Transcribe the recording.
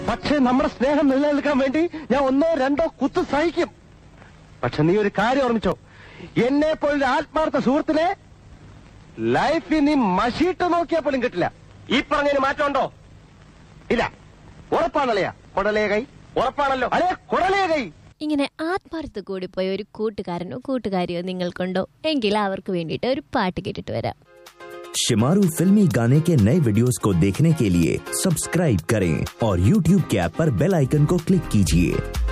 പക്ഷെ നമ്മുടെ സ്നേഹം നിലനിൽക്കാൻ വേണ്ടി ഞാൻ ഒന്നോ രണ്ടോ കുത്തു സഹിക്കും പക്ഷെ നീ ഒരു കാര്യം ഓർമ്മിച്ചോ എന്നെ പോലൊരു ആത്മാർത്ഥ സുഹൃത്തിനെ ലൈഫിൽ നീ മഷീട്ട് നോക്കിയാൽ പോലും കിട്ടില്ല ഈ പറഞ്ഞതിന് മാറ്റമുണ്ടോ ഇല്ല ഉറപ്പാണല്ലയാ കൊടലേ കൈ ഉറപ്പാണല്ലോ അല്ലേ കൊടലേ കൈ ഇങ്ങനെ ആത്മാർത്ഥ കൂടിപ്പോയ ഒരു കൂട്ടുകാരനോ കൂട്ടുകാരിയോ നിങ്ങൾക്കുണ്ടോ എങ്കിൽ അവർക്ക് വേണ്ടിയിട്ട് ഒരു പാട്ട് കേട്ടിട്ട് വരാം शिमारू फिल्मी गाने के नए वीडियोस को देखने के लिए सब्सक्राइब करें और YouTube के ऐप पर बेल आइकन को क्लिक कीजिए